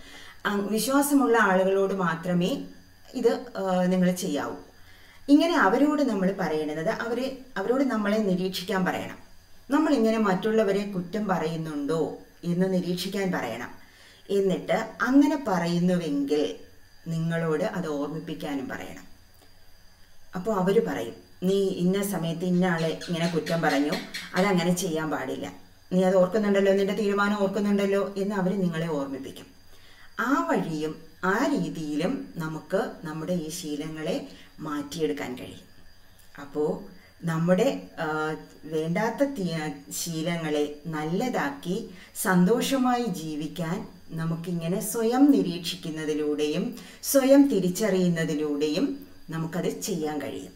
S1: അങ് വിശ്വാസമുള്ള ആളുകളോട് മാത്രമേ ഇത് നിങ്ങൾ ചെയ്യാവൂ ഇങ്ങനെ അവരോട് നമ്മൾ പറയണത് അവരെ അവരോട് നമ്മളെ നിരീക്ഷിക്കാൻ പറയണം നമ്മൾ ഇങ്ങനെ മറ്റുള്ളവരെ കുറ്റം പറയുന്നുണ്ടോ എന്ന് നിരീക്ഷിക്കാൻ പറയണം എന്നിട്ട് അങ്ങനെ പറയുന്നുവെങ്കിൽ നിങ്ങളോട് അത് ഓർമ്മിപ്പിക്കാനും പറയണം അപ്പോൾ അവർ പറയും നീ ഇന്ന സമയത്ത് ഇന്ന ആളെ ഇങ്ങനെ കുറ്റം പറഞ്ഞു അതങ്ങനെ ചെയ്യാൻ പാടില്ല നീ അത് ഓർക്കുന്നുണ്ടല്ലോ നിന്റെ തീരുമാനം ഓർക്കുന്നുണ്ടല്ലോ എന്ന് അവർ നിങ്ങളെ ഓർമ്മിപ്പിക്കും ആ വഴിയും ആ രീതിയിലും നമുക്ക് നമ്മുടെ ഈ ശീലങ്ങളെ മാറ്റിയെടുക്കാൻ കഴിയും അപ്പോൾ നമ്മുടെ ആ, വേണ്ടാത്ത തി- ശീലങ്ങളെ നല്ലതാക്കി സന്തോഷമായി ജീവിക്കാൻ നമുക്കിങ്ങനെ സ്വയം നിരീക്ഷിക്കുന്നതിലൂടെയും സ്വയം തിരിച്ചറിയുന്നതിലൂടെയും നമുക്കത് ചെയ്യാൻ കഴിയും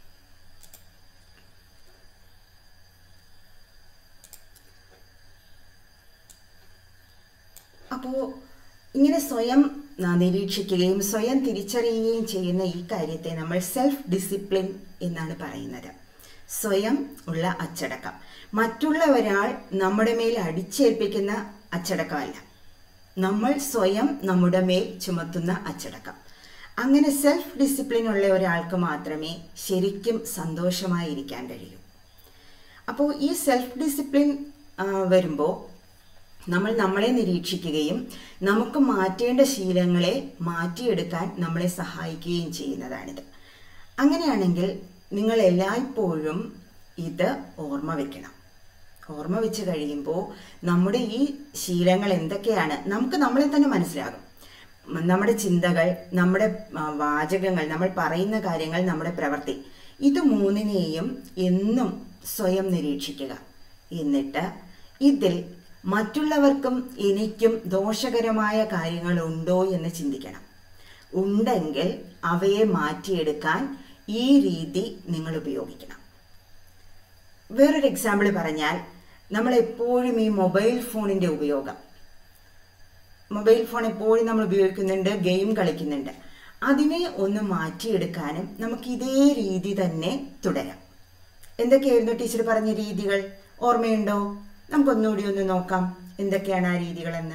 S1: അപ്പോൾ ഇങ്ങനെ സ്വയം ആ, നിരീക്ഷിക്കുകയും സ്വയം തിരിച്ചറിയുകയും ചെയ്യുന്ന ഈ കാര്യത്തെ നമ്മൾ സെൽഫ് ഡിസിപ്ലിൻ എന്നാണ് പറയുന്നത് സ്വയം ഉള്ള അച്ചടക്കം മറ്റുള്ള ഒരാൾ നമ്മുടെ മേൽ അടിച്ചേൽപ്പിക്കുന്ന അച്ചടക്കമല്ല നമ്മൾ സ്വയം നമ്മുടെ മേൽ ചുമത്തുന്ന അച്ചടക്കം അങ്ങനെ സെൽഫ് ഡിസിപ്ലിൻ ഉള്ള ഒരാൾക്ക് മാത്രമേ ശരിക്കും സന്തോഷമായിരിക്കാൻ കഴിയൂ അപ്പോൾ ഈ സെൽഫ് ഡിസിപ്ലിൻ വരുമ്പോൾ നമ്മൾ നമ്മളെ നിരീക്ഷിക്കുകയും നമുക്ക് മാറ്റേണ്ട ശീലങ്ങളെ മാറ്റിയെടുക്കാൻ നമ്മളെ സഹായിക്കുകയും ചെയ്യുന്നതാണിത് അങ്ങനെയാണെങ്കിൽ നിങ്ങൾ എല്ലായ്പ്പോഴും ഇത് ഓർമ്മ വെക്കണം ഓർമ്മ വെച്ച് കഴിയുമ്പോൾ നമ്മുടെ ഈ ശീലങ്ങൾ എന്തൊക്കെയാണ് നമുക്ക് നമ്മളെ തന്നെ മനസ്സിലാകും ഉം, നമ്മുടെ ചിന്തകൾ നമ്മുടെ ആ, വാചകങ്ങൾ നമ്മൾ പറയുന്ന കാര്യങ്ങൾ നമ്മുടെ പ്രവൃത്തി ഇത് മൂന്നിനെയും എന്നും സ്വയം നിരീക്ഷിക്കുക എന്നിട്ട് ഇതിൽ മറ്റുള്ളവർക്കും എനിക്കും ദോഷകരമായ കാര്യങ്ങളുണ്ടോ എന്ന് ചിന്തിക്കണം ഉണ്ടെങ്കിൽ അവയെ മാറ്റിയെടുക്കാൻ ഈ രീതി നിങ്ങൾ ഉപയോഗിക്കണം വേറൊരു എക്സാമ്പിൾ പറഞ്ഞാൽ നമ്മൾ എപ്പോഴും ഈ മൊബൈൽ ഫോണിൻ്റെ ഉപയോഗം മൊബൈൽ ഫോൺ എപ്പോഴും നമ്മൾ ഉപയോഗിക്കുന്നുണ്ട് ഗെയിം കളിക്കുന്നുണ്ട് അതിനെ ഒന്ന് മാറ്റിയെടുക്കാനും നമുക്ക് ഇതേ രീതി തന്നെ തുടരാം എന്തൊക്കെയായിരുന്നു ടീച്ചർ പറഞ്ഞ രീതികൾ ഓർമ്മയുണ്ടോ നമുക്കൊന്നുകൂടി ഒന്ന് നോക്കാം എന്തൊക്കെയാണ് ആ രീതികളെന്ന്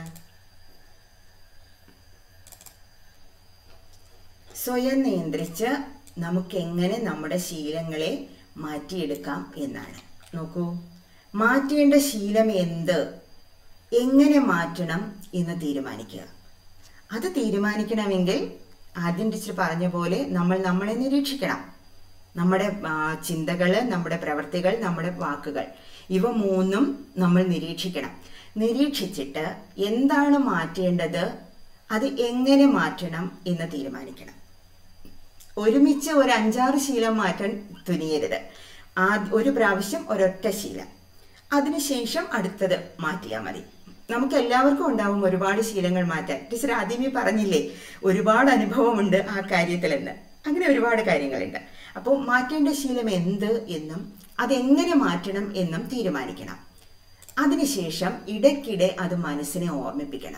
S1: സ്വയം നിയന്ത്രിച്ച് നമുക്ക് എങ്ങനെ നമ്മുടെ ശീലങ്ങളെ മാറ്റിയെടുക്കാം എന്നാണ് നോക്കൂ മാറ്റേണ്ട ശീലം എന്ത് എങ്ങനെ മാറ്റണം എന്ന് തീരുമാനിക്കുക അത് തീരുമാനിക്കണമെങ്കിൽ ആദ്യം ടീച്ചർ പറഞ്ഞ പോലെ നമ്മൾ നമ്മളെ നിരീക്ഷിക്കണം നമ്മുടെ ചിന്തകൾ നമ്മുടെ പ്രവൃത്തികൾ നമ്മുടെ വാക്കുകൾ ഇവ മൂന്നും നമ്മൾ നിരീക്ഷിക്കണം നിരീക്ഷിച്ചിട്ട് എന്താണ് മാറ്റേണ്ടത് അത് എങ്ങനെ മാറ്റണം എന്ന് തീരുമാനിക്കണം ഒരുമിച്ച് ഒരു അഞ്ചാറ് ശീലം മാറ്റാൻ തുനിയരുത് ആ ഒരു പ്രാവശ്യം ഒരൊറ്റ ശീലം അതിനുശേഷം അടുത്തത് മാറ്റിയാൽ മതി നമുക്ക് എല്ലാവർക്കും ഉണ്ടാവും ഒരുപാട് ശീലങ്ങൾ മാറ്റാൻ ടീച്ചർ ആദ്യമേ പറഞ്ഞില്ലേ ഒരുപാട് അനുഭവമുണ്ട് ആ കാര്യത്തിലെന്ന് അങ്ങനെ ഒരുപാട് കാര്യങ്ങളുണ്ട് അപ്പോൾ മാറ്റേണ്ട ശീലം എന്ത് എന്നും അതെങ്ങനെ മാറ്റണം എന്നും തീരുമാനിക്കണം അതിനുശേഷം ഇടയ്ക്കിടെ അത് മനസ്സിനെ ഓർമ്മിപ്പിക്കണം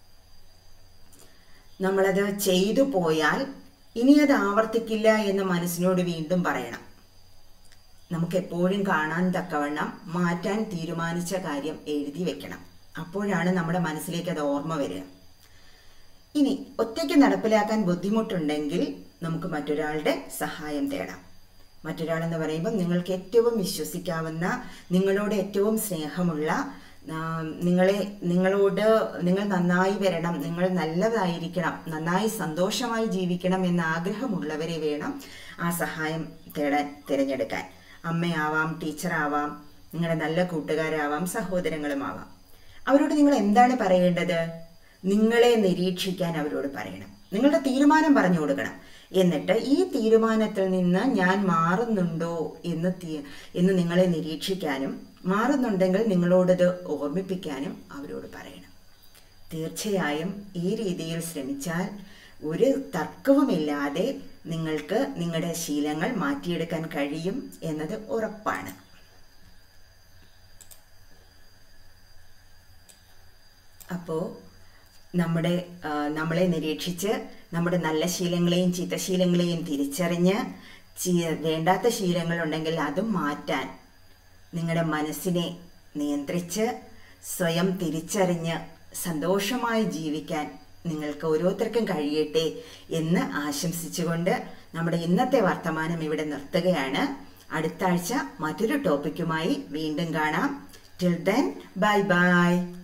S1: നമ്മളത് ചെയ്തു പോയാൽ ഇനി അത് ആവർത്തിക്കില്ല എന്ന് മനസ്സിനോട് വീണ്ടും പറയണം നമുക്ക് എപ്പോഴും കാണാൻ തക്കവണ്ണം മാറ്റാൻ തീരുമാനിച്ച കാര്യം എഴുതി വെക്കണം അപ്പോഴാണ് നമ്മുടെ മനസ്സിലേക്ക് അത് ഓർമ്മ വരിക ഇനി ഒറ്റയ്ക്ക് നടപ്പിലാക്കാൻ ബുദ്ധിമുട്ടുണ്ടെങ്കിൽ നമുക്ക് മറ്റൊരാളുടെ സഹായം തേടാം മറ്റൊരാളെന്ന് പറയുമ്പോൾ നിങ്ങൾക്ക് ഏറ്റവും വിശ്വസിക്കാവുന്ന നിങ്ങളോട് ഏറ്റവും സ്നേഹമുള്ള ആ, നിങ്ങളെ നിങ്ങളോട് നിങ്ങൾ നന്നായി വരണം നിങ്ങൾ നല്ലതായിരിക്കണം നന്നായി സന്തോഷമായി ജീവിക്കണം എന്ന ആഗ്രഹമുള്ളവരെ വേണം ആ സഹായം തേടാൻ തിരഞ്ഞെടുക്കാൻ അമ്മയാവാം ടീച്ചറാവാം നിങ്ങളുടെ നല്ല കൂട്ടുകാരാവാം സഹോദരങ്ങളുമാവാം അവരോട് നിങ്ങൾ എന്താണ് പറയേണ്ടത് നിങ്ങളെ നിരീക്ഷിക്കാൻ അവരോട് പറയണം നിങ്ങളുടെ തീരുമാനം പറഞ്ഞു കൊടുക്കണം എന്നിട്ട് ഈ തീരുമാനത്തിൽ നിന്ന് ഞാൻ മാറുന്നുണ്ടോ എന്ന് തീ- എന്ന് നിങ്ങളെ നിരീക്ഷിക്കാനും മാറുന്നുണ്ടെങ്കിൽ നിങ്ങളോടത് ഓർമ്മിപ്പിക്കാനും അവരോട് പറയണം തീർച്ചയായും ഈ രീതിയിൽ ശ്രമിച്ചാൽ ഒരു തർക്കവുമില്ലാതെ നിങ്ങൾക്ക് നിങ്ങളുടെ ശീലങ്ങൾ മാറ്റിയെടുക്കാൻ കഴിയും എന്നത് ഉറപ്പാണ് അപ്പോൾ നമ്മുടെ ആ, നമ്മളെ നിരീക്ഷിച്ച് നമ്മുടെ നല്ല ശീലങ്ങളെയും ചീത്തശീലങ്ങളെയും തിരിച്ചറിഞ്ഞ് ചീ- വേണ്ടാത്ത ശീലങ്ങളുണ്ടെങ്കിൽ അതും മാറ്റാൻ നിങ്ങളുടെ മനസ്സിനെ നിയന്ത്രിച്ച് സ്വയം തിരിച്ചറിഞ്ഞ് സന്തോഷമായി ജീവിക്കാൻ നിങ്ങൾക്ക് ഓരോരുത്തർക്കും കഴിയട്ടെ എന്ന് ആശംസിച്ചുകൊണ്ട് നമ്മുടെ ഇന്നത്തെ വർത്തമാനം ഇവിടെ നിർത്തുകയാണ് അടുത്ത ആഴ്ച മറ്റൊരു ടോപ്പിക്കുമായി വീണ്ടും കാണാം ടിൽ ദെൻ ബൈ ബൈ